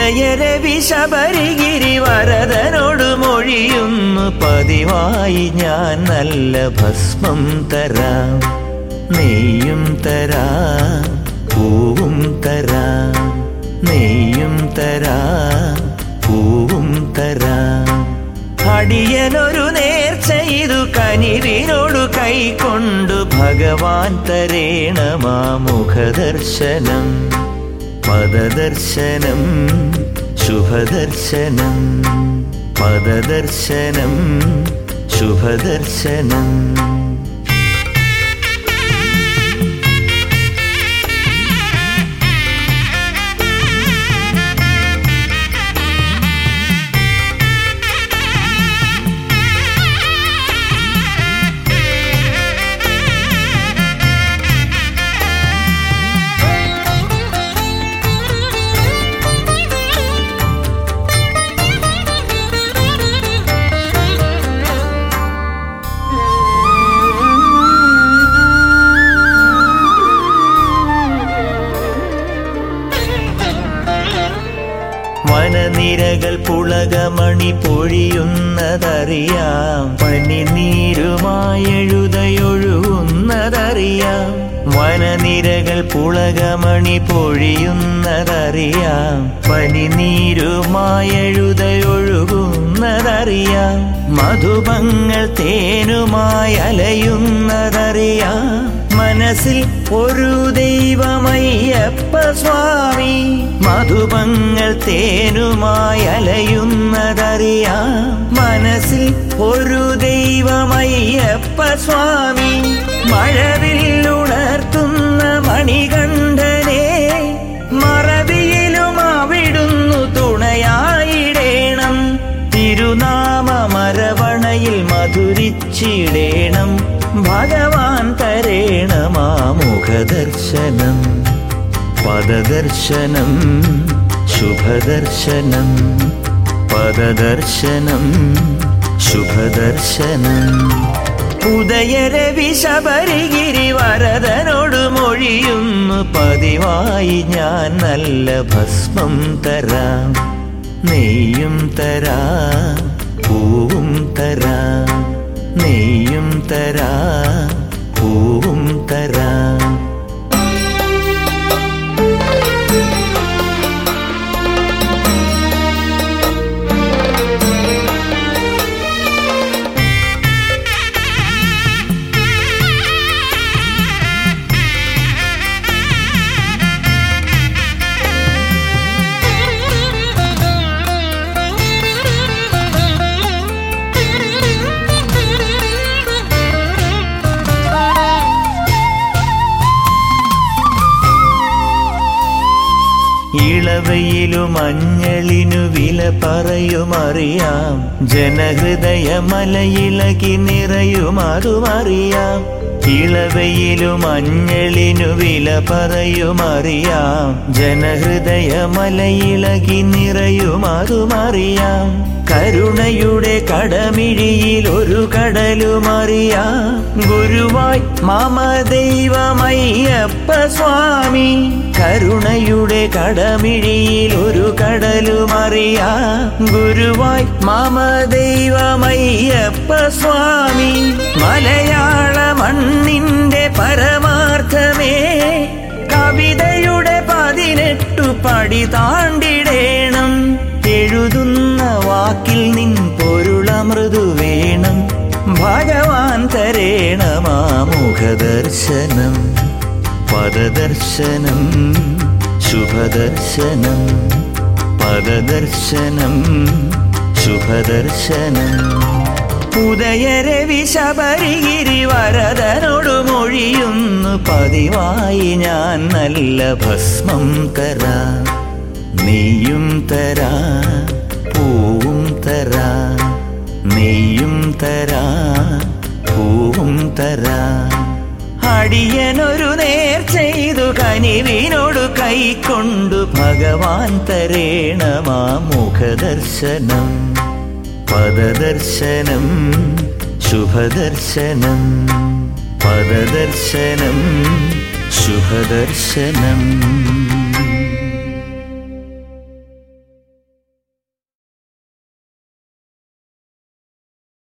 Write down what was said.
ഉദയരവി ശബരിഗിരി വരദനോട് മൊഴിയുന്നു പതിവായി ഞാൻ നല്ല ഭസ്മം തരാം നെയ്യും തരാം പൂവും തരാം നെയ്യും തരാം പൂവും തരാം അടിയനൊരു നേർച്ച ഇതു കനിവിനോടു കൈക്കൊണ്ടു ഭഗവാൻ തരേണമാ മുഖദർശനം പദദർശനം ശുഭദർശനം പദദർശനം ശുഭദർശനം വനനിരകൾ പുളകമണി പൊഴിയുന്നതറിയാം പനിനീരുമായെഴുതയൊഴുകുന്നതറിയാം വനനിരകൾ പുളകമണി പൊഴിയുന്നതറിയാം പനിനീരുമായെഴുതയൊഴുകുന്നതറിയാം മധുപങ്ങൾ തേനുമായി അലയുന്നതറിയാം മനസ്സിൽ ഒരു ദൈവമയ്യപ്പ സ്വാമി മധുപങ്ങൾ തേനുമായി അലയുന്നതറിയാം മനസ്സിൽ ഒരു ദൈവമയ്യപ്പ സ്വാമി മഴവില്ലുണർത്തുന്ന മണികണ്ഠനെ മറവിയിലും അവിടുന്നു തുണയായിടേണം തിരുനാമ മരവണയിൽ മധുരിച്ചിടേണം ഭഗവാൻ തരേണമാ മുഖദർശനം പദദർശനം ശുഭദർശനം പദദർശനം ശുഭദർശനം ഉദയരവി ശബരിഗിരി വരദനോട് മൊഴിയുന്നു പതിവായി ഞാൻ നല്ല ഭസ്മം തരാം നെയ്യും തരാം പൂവും തരാം നെയ്യും തരാം പൂവും തരാം ഇളവയിലും മഞ്ഞളിനു വില പറയുമറിയാം ജനഹൃദയ മലയിളകി നിറയുമതുമറിയാം ഇളവയിലും മഞ്ഞളിനു വില പറയുമറിയാം ജനഹൃദയ മലയിളകി നിറയുമതുമറിയാം കരുണയുടെ കടമിഴിയിൽ ഒരു കടലുമറിയാം ഗുരുവായി മമ ദൈവമയ്യപ്പ സ്വാമി കരുണയുടെ കടമിഴിയിൽ ഒരു കടലുമറിയാം ഗുരുവായി മമ ദൈവമയ്യപ്പ സ്വാമി മലയാള മണ്ണിന്റെ പരമാർത്ഥമേ കവിതയുടെ പതിനെട്ടു പടി താണ്ടിടേണം എഴുതുന്ന വാക്കിൽ നിൻ പൊരുളമൃദു വേണം ഭഗവാൻ തരേണമാ മുഖദർശനം പദദർശനം ശുഭദർശനം പദദർശനം ശുഭദർശനം ഉദയരവി ശബരിഗിരി വരദനോട് മൊഴിയുന്നു പതിവായി ഞാൻ നല്ല ഭസ്മം തരാം നെയ്യും തരാ പൂവും തരാ നെയ്യും തരാ പൂവും തരാ അടിയനൊരു നേർ ചെയ്തു കനിവിനോടു കൈക്കൊണ്ടു ഭഗവാൻ തരേണമാ മുഖദർശനം പദദർശനം ശുഭദർശനം പദദർശനം ശുഭദർശനം